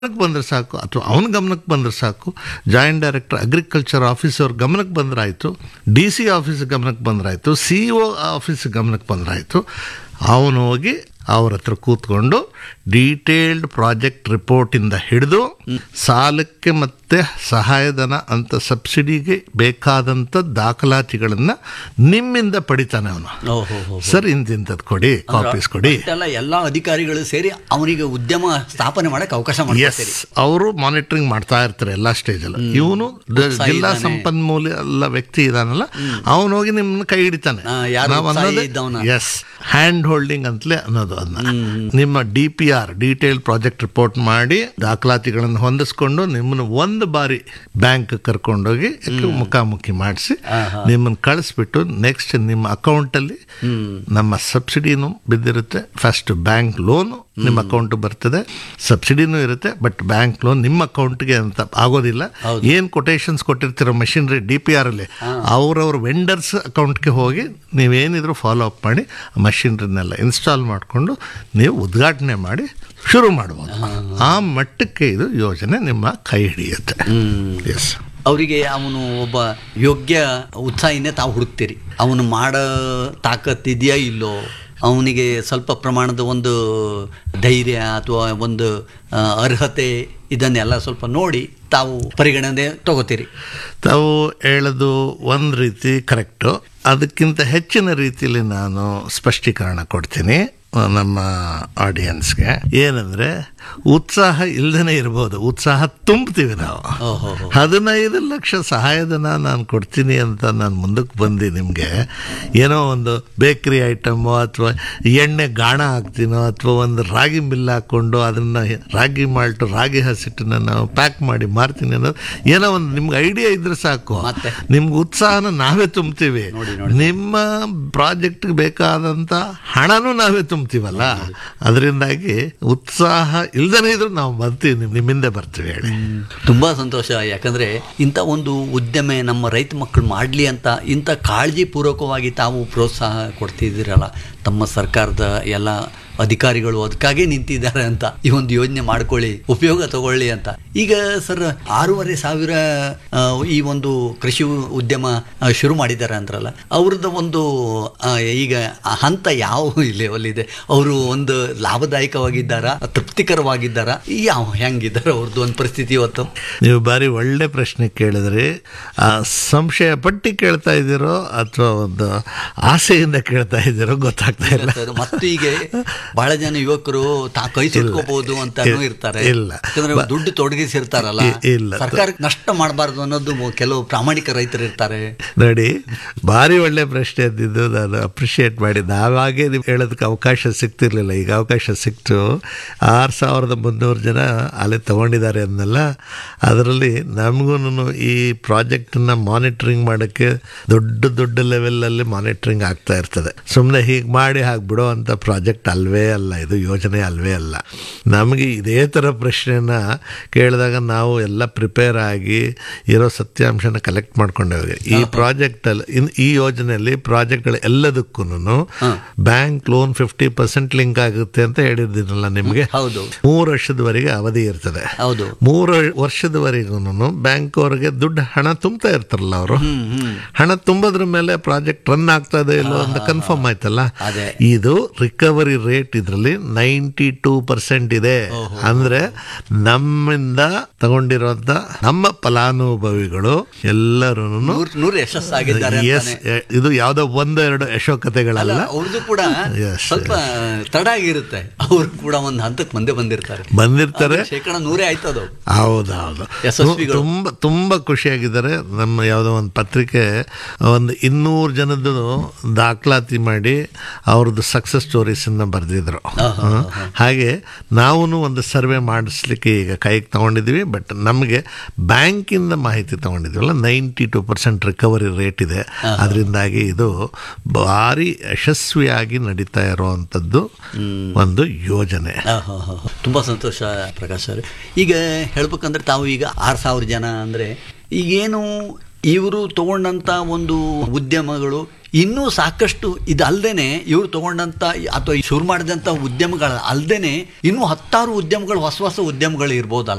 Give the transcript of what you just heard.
ಗಮನಕ್ಕೆ ಬಂದರೆ ಸಾಕು ಅಥವಾ ಅವನ ಗಮನಕ್ಕೆ ಬಂದರೆ ಸಾಕು ಜಾಯಿಂಟ್ ಡೈರೆಕ್ಟರ್ ಅಗ್ರಿಕಲ್ಚರ್ ಆಫೀಸ್ ಅವ್ರ ಗಮನಕ್ಕೆ ಬಂದ್ರಾಯ್ತು ಡಿ ಸಿ ಆಫೀಸ್ ಗಮನಕ್ಕೆ ಬಂದ್ರಾಯ್ತು ಸಿ ಒ ಆಫೀಸ್ ಗಮನಕ್ಕೆ ಬಂದ್ರಾಯ್ತು ಅವನು ಹೋಗಿ ಅವ್ರ ಹತ್ರ ಕೂತ್ಕೊಂಡು ಡೀಟೇಲ್ಡ್ ಪ್ರಾಜೆಕ್ಟ್ ರಿಪೋರ್ಟಿಂದ ಹಿಡಿದು ಸಾಲಕ್ಕೆ ಮತ್ತು ಸಹಾಯಧನ ಅಂತ ಸಬ್ಸಿಡಿಗೆ ಬೇಕಾದಂಥ ದಾಖಲಾತಿಗಳನ್ನು ನಿಮ್ಮಿಂದ ಪಡಿತಾನೆ ಅವನು ಓಹೋ ಹೋ ಸರ್ ಇಂತಿಂಥದ್ದು ಕೊಡಿ ಕಾಪೀಸ್ ಕೊಡಿ ಎಲ್ಲ ಎಲ್ಲ ಅಧಿಕಾರಿಗಳು ಸೇರಿ ಅವನಿಗೆ ಉದ್ಯಮ ಸ್ಥಾಪನೆ ಮಾಡಕ್ಕೆ ಅವಕಾಶ ಎಸ್ ಮಾಡ್ಕೊಡ್ತೀರಿ ಅವರು ಮಾನಿಟರಿಂಗ್ ಮಾಡ್ತಾ ಇರ್ತಾರೆ ಎಲ್ಲ ಸ್ಟೇಜಲ್ಲಿ ಇವನು ಜಿಲ್ಲಾ ಸಂಪನ್ಮೂಲ ಎಲ್ಲ ವ್ಯಕ್ತಿ ಇದಾನಲ್ಲ ಅವನು ಹೋಗಿ ನಿಮ್ಮನ್ನ ಕೈ ಹಿಡಿತಾನೆ ಆ, ಯಾರು ಉತ್ಸಾಹಿ ಇದ್ದವನ? ಎಸ್ ಹ್ಯಾಂಡ್ ಹೋಲ್ಡಿಂಗ್ ಅಂತಲೇ ಅನ್ನೋದು ಅದನ್ನ ನಿಮ್ಮ D P R detail project report ಮಾಡಿ ದಾಖಲಾತಿಗಳನ್ನು ಹೊಂದಿಸ್ಕೊಂಡು ನಿಮ್ಮನ್ನು ಒಂದು ಬಾರಿ ಬ್ಯಾಂಕ್ ಕರ್ಕೊಂಡೋಗಿ ಮುಖಾಮುಖಿ ಮಾಡಿಸಿ ನಿಮ್ಮನ್ನು ಕಳಿಸ್ಬಿಟ್ಟು ನೆಕ್ಸ್ಟ್ ನಿಮ್ಮ ಅಕೌಂಟಲ್ಲಿ ನಮ್ಮ ಸಬ್ಸಿಡಿನೂ ಬಿದ್ದಿರುತ್ತೆ ಫಸ್ಟ್ ಬ್ಯಾಂಕ್ ಲೋನು ನಿಮ್ಮ ಅಕೌಂಟ್ ಬರ್ತದೆ ಸಬ್ಸಿಡಿನೂ ಇರುತ್ತೆ ಬಟ್ ಬ್ಯಾಂಕ್ ಲೋನ್ ನಿಮ್ಮ ಅಕೌಂಟ್ಗೆ ಅಂತ ಆಗೋದಿಲ್ಲ ಏನು ಕೊಟೇಶನ್ಸ್ ಕೊಟ್ಟಿರ್ತೀರೋ ಮಷಿನರಿ ಡಿ ಪಿ ಆರ್ ಅಲ್ಲಿ ಅವ್ರವ್ರ ವೆಂಡರ್ಸ್ ಅಕೌಂಟ್ಗೆ ಹೋಗಿ ನೀವೇನಿದ್ರು ಫಾಲೋ ಅಪ್ ಮಾಡಿ ಮಷಿನರಿನೆಲ್ಲ ಇನ್ಸ್ಟಾಲ್ ಮಾಡಿಕೊಂಡು ನೀವು ಉದ್ಘಾಟನೆ ಮಾಡಿ ಶುರು ಮಾಡ್ಬೋದು ಆ ಮಟ್ಟಕ್ಕೆ ಇದು ಯೋಜನೆ ನಿಮ್ಮ ಕೈ ಹಿಡಿಯುತ್ತೆ ಎಸ್ ಅವರಿಗೆ ಅವನು ಒಬ್ಬ ಯೋಗ್ಯ ಉತ್ಸಾಹಿನೇ ತಾವು ಹುಡುಕ್ತೀರಿ ಅವನು ಮಾಡೋ ತಾಕತ್ತಿದೆಯಾ ಇಲ್ಲೋ ಅವನಿಗೆ ಸ್ವಲ್ಪ ಪ್ರಮಾಣದ ಒಂದು ಧೈರ್ಯ ಅಥವಾ ಒಂದು ಆ, ಅರ್ಹತೆ ಇದನ್ನೆಲ್ಲ ಸ್ವಲ್ಪ ನೋಡಿ ತಾವು ಪರಿಗಣನೆ ತಗೋತೀರಿ ತಾವು ಹೇಳೋದು ಒಂದು ರೀತಿ ಕರೆಕ್ಟು ಅದಕ್ಕಿಂತ ಹೆಚ್ಚಿನ ರೀತಿಯಲ್ಲಿ ನಾನು ಸ್ಪಷ್ಟೀಕರಣ ಕೊಡ್ತೀನಿ ಆ, ನಮ್ಮ ಆಡಿಯನ್ಸ್ಗೆ ಏನಂದ್ರೆ ಉತ್ಸಾಹ ಇಲ್ದೇನೆ ಇರ್ಬೋದು ಉತ್ಸಾಹ ತುಂಬ್ತೀವಿ ನಾವು ಓಹೋ ಹದಿನೈದು ಲಕ್ಷ ಸಹಾಯಧನ ನಾನು ಕೊಡ್ತೀನಿ ಅಂತ ನಾನು ಮುಂದಕ್ಕೆ ಬಂದು ನಿಮಗೆ ಏನೋ ಒಂದು ಬೇಕ್ರಿ ಐಟಮು ಅಥವಾ ಎಣ್ಣೆ ಗಾಣ ಹಾಕ್ತೀನೋ ಅಥವಾ ಒಂದು ರಾಗಿ ಮಿಲ್ ಹಾಕ್ಕೊಂಡು ಅದನ್ನು ರಾಗಿ ಮಾಲ್ಟು ರಾಗಿ ಹಸಿಟ್ಟನ್ನು ನಾವು ಪ್ಯಾಕ್ ಮಾಡಿ ಮಾರ್ತೀನಿ ಅನ್ನೋದು ಏನೋ ಒಂದು ನಿಮ್ಗೆ ಐಡಿಯಾ ಇದ್ರೆ ಸಾಕು ಮತ್ತೆ? ನಿಮ್ಗೆ ಉತ್ಸಾಹನ ನಾವೇ ತುಂಬ್ತೀವಿ ನೋಡಿ, ನೋಡಿ. ನಿಮ್ಮ ಪ್ರಾಜೆಕ್ಟ್ಗೆ ಬೇಕಾದಂಥ ಹಣನೂ ನಾವೇ ತುಂಬ್ತೀವಲ್ಲ ಅದರಿಂದಾಗಿ ಉತ್ಸಾಹ ಇಲ್ದೇ ಇದ್ರೂ ನಾವು ಬರ್ತೀವಿ ನಿಮ್- ನಿಮ್ಮಿಂದ ಬರ್ತೀವಿ ಹೇಳಿ ತುಂಬ ಸಂತೋಷ ಯಾಕಂದರೆ ಇಂಥ ಒಂದು ಉದ್ಯಮ ನಮ್ಮ ರೈತ ಮಕ್ಕಳು ಮಾಡಲಿ ಅಂತ ಇಂಥ ಕಾಳಜಿ ಪೂರ್ವಕವಾಗಿ ತಾವು ಪ್ರೋತ್ಸಾಹ ಕೊಡ್ತಿದ್ದೀರಲ್ಲ ತಮ್ಮ ಸರ್ಕಾರದ ಎಲ್ಲ ಅಧಿಕಾರಿಗಳು ಅದಕ್ಕಾಗೇ ನಿಂತಿದ್ದಾರೆ ಅಂತ ಈ ಒಂದು ಯೋಜನೆ ಮಾಡ್ಕೊಳ್ಳಿ ಉಪಯೋಗ ತಗೊಳ್ಳಿ ಅಂತ ಈಗ ಸರ್ ಆರೂವರೆ ಸಾವಿರ ಆ, ಈ ಒಂದು ಕೃಷಿ ಉದ್ಯಮ ಆ, ಶುರು ಮಾಡಿದ್ದಾರೆ ಅಂದ್ರಲ್ಲ ಅವ್ರದ್ದು ಒಂದು ಆ, ಈಗ ಆ ಹಂತ ಯಾವ ಲೆವೆಲ್ ಇದೆ ಅವರು ಒಂದು ಲಾಭದಾಯಕವಾಗಿದ್ದಾರಾ ತೃಪ್ತಿಕರವಾಗಿದ್ದಾರಾ ಯಾವ ಹೆಂಗಿದ್ದಾರೆ ಅವ್ರದ್ದು ಒಂದು ಪರಿಸ್ಥಿತಿ ಇವತ್ತು ನೀವು ಬಾರಿ ಒಳ್ಳೆ ಪ್ರಶ್ನೆ ಕೇಳಿದ್ರಿ ಆ ಸಂಶಯ ಪಟ್ಟಿ ಕೇಳ್ತಾ ಇದ್ದೀರೋ ಅಥವಾ ಒಂದು ಆಸೆಯಿಂದ ಕೇಳ್ತಾ ಇದ್ದೀರೋ ಗೊತ್ತಾಗ್ತಾ ಇಲ್ಲ ಸರ್, ಮತ್ತು ಈಗ ಬಹಳ ಜನ ಯುವಕರು ತಾ ಕೈ ಸುಟ್ಕೋಬಹುದು ಅಂತ ಇಲ್ಲ. ಇರ್ತಾರೆ ಇಲ್ಲ. ಯಾಕಂದ್ರೆ ದುಡ್ಡು ತೊಡಗಿಸಿರ್ತಾರಲ್ಲ ಇ- ಇಲ್ಲ. ಸರ್ಕಾರಕ್ಕೆ ನಷ್ಟ ಮಾಡಬಾರ್ದು ಅನ್ನೋದು ಮು- ಕೆಲವು ಪ್ರಾಮಾಣಿಕ ರೈತರು ಇರ್ತಾರೆ ನೋಡಿ ಭಾರಿ ಒಳ್ಳೆ ಪ್ರಶ್ನೆ ಅಂದಿದ್ದು ನಾನು ಅಪ್ರಿಷಿಯೇಟ್ ಮಾಡಿ ನಾವಾಗೇ ನೀವು ಹೇಳೋದಕ್ಕೆ ಅವಕಾಶ ಸಿಗ್ತಿರ್ಲಿಲ್ಲ ಈಗ ಅವಕಾಶ ಸಿಕ್ತು ಆರು ಸಾವಿರದ ಮುನ್ನೂರು ಜನ ಅಲ್ಲಿ ತಗೊಂಡಿದ್ದಾರೆ ಅಂದಲ್ಲ ಅದರಲ್ಲಿ ನಮಗೂ ಈ ಪ್ರಾಜೆಕ್ಟನ್ನ ಮಾನಿಟ್ರಿಂಗ್ ಮಾಡೋಕ್ಕೆ ದೊಡ್ಡ ದೊಡ್ಡ ಲೆವೆಲಲ್ಲಿ ಮಾನಿಟ್ರಿಂಗ್ ಆಗ್ತಾ ಇರ್ತದೆ ಸುಮ್ಮನೆ ಹೀಗೆ ಮಾಡಿ ಹಾಗೆ ಬಿಡೋ ಅಂಥ ಪ್ರಾಜೆಕ್ಟ್ ಅಲ್ವೇ ಅಲ್ಲ ಇದು ಯೋಜನೆ ಅಲ್ವೇ ಅಲ್ಲ ನಮಗೆ ಇದೇ ಥರ ಪ್ರಶ್ನೆನ ಕೇಳಿದಾಗ ನಾವು ಎಲ್ಲ ಪ್ರಿಪೇರ್ ಆಗಿ ಇರೋ ಸತ್ಯಾಂಶನ ಕಲೆಕ್ಟ್ ಮಾಡ್ಕೊಂಡೇ ಹೋಗಿ ಈ ಪ್ರಾಜೆಕ್ಟಲ್ಲಿ ಇನ್ ಈ ಯೋಜನೆಯಲ್ಲಿ ಪ್ರಾಜೆಕ್ಟ್ಗಳು ಎಲ್ಲದಕ್ಕೂ bank loan fifty percent link ಆಗುತ್ತೆ ಅಂತ ಹೇಳಿದ್ದೀನಲ್ಲ ನಿಮಗೆ ಹೌದು ಮೂರು ವರ್ಷದವರೆಗೆ ಅವಧಿ ಇರ್ತದೆ ಹೌದು ಮೂರು ವರ್ಷದವರೆಗೂ ಬ್ಯಾಂಕ್ ಅವ್ರಿಗೆ ದುಡ್ಡು ಹಣ ತುಂಬ್ತಾ ಇರ್ತಾರಲ್ಲ ಅವರು ಹ್ಮ್ ಹ್ಮ್ ಹಣ ತುಂಬೋದ್ರ ಮೇಲೆ ಪ್ರಾಜೆಕ್ಟ್ ರನ್ ಆಗ್ತಾ ಇದೆ ಇಲ್ಲೋ ಅಂತ ಕನ್ಫರ್ಮ್ ಆಯ್ತಲ್ಲ ಅದೇ. ಇದು ರಿಕವರಿ ರೇಟ್ ಇದರಲ್ಲಿ ನೈಂಟಿ ಟೂ ಪರ್ಸೆಂಟ್ ಇದೆ ಅಂದ್ರೆ ನಮ್ಮಿಂದ ತಗೊಂಡಿರುವಂತ ನಮ್ಮ ಫಲಾನುಭವಿಗಳು ಎಲ್ಲರೂ ನೂರ್ ನೂರು ಯಶಸ್ಸಾಗಿದ್ದಾರೆ ಎಸ್ ಅಂತಾನೆ. ಇದು ಯಾವ್ದೋ ಒಂದು ಎರಡು ಯಶೋಕತೆಗಳಲ್ಲ ಅಲ್ಲ ಅವ್ರದ್ದು ಕೂಡ Yes, ಸ್ವಲ್ಪ ತಡ ಆಗಿರುತ್ತೆ ಅವ್ರು ಕೂಡ ಒಂದು ಹಂತಕ್ಕೆ ಮುಂದೆ ಬಂದಿರ್ತಾರೆ ಬಂದಿರ್ತಾರೆ ಆದ್ರೆ ಶೇಕಡ ನೂರೇ ಆಯ್ತದು ಹೌದೌದು ಯಶಸ್ವಿಗಳು. ತುಂಬ ತುಂಬ ಖುಷಿಯಾಗಿದ್ದಾರೆ ನಮ್ಮ ಯಾವುದೋ ಒಂದು ಪತ್ರಿಕೆ ಒಂದು ಇನ್ನೂರು ಜನದ್ದು ದಾಖಲಾತಿ ಮಾಡಿ ಅವ್ರದ್ದು ಸಕ್ಸಸ್ ಸ್ಟೋರೀಸನ್ನು ಬರೆದಿದ್ರು ಹಾಗೆ ನಾವು ಒಂದು ಸರ್ವೆ ಮಾಡಿಸ್ಲಿಕ್ಕೆ ಈಗ ಕೈಗೆ ತಗೊಂಡಿದ್ದೀವಿ ಬಟ್ ನಮಗೆ ಬ್ಯಾಂಕಿಂದ ಮಾಹಿತಿ ತಗೊಂಡಿದ್ದೀವಲ್ಲ ninety two percent recovery rate ಇದೆ ಅದರಿಂದಾಗಿ ಇದು ಭಾರಿ ಯಶಸ್ವಿಯಾಗಿ ನಡೀತಾ ಇರುವಂಥದ್ದು ಒಂದು ಯೋಜನೆ ಆಹಾಹಾ. ತುಂಬಾ ಸಂತೋಷ ಪ್ರಕಾಶ್ ಸರ್ ಈಗ ಹೇಳ್ಬೇಕಂದ್ರೆ ತಾವು ಈಗ ಆರು ಸಾವಿರ ಜನ ಅಂದ್ರೆ ಈಗೇನು ಇವರು ತಗೊಂಡಂತ ಒಂದು ಉದ್ಯಮಗಳು ಇನ್ನೂ ಸಾಕಷ್ಟು ಇದಲ್ದೇನೆ ಇವ್ರು ತಗೊಂಡಂತ ಅಥವಾ ಶುರು ಮಾಡಿದಂಥ ಉದ್ಯಮಗಳ ಅಲ್ದೇನೆ ಇನ್ನೂ ಹತ್ತಾರು ಉದ್ಯಮಗಳು ಹೊಸ ಹೊಸ ಉದ್ಯಮಗಳು ಇರ್ಬೋದಲ್ಲ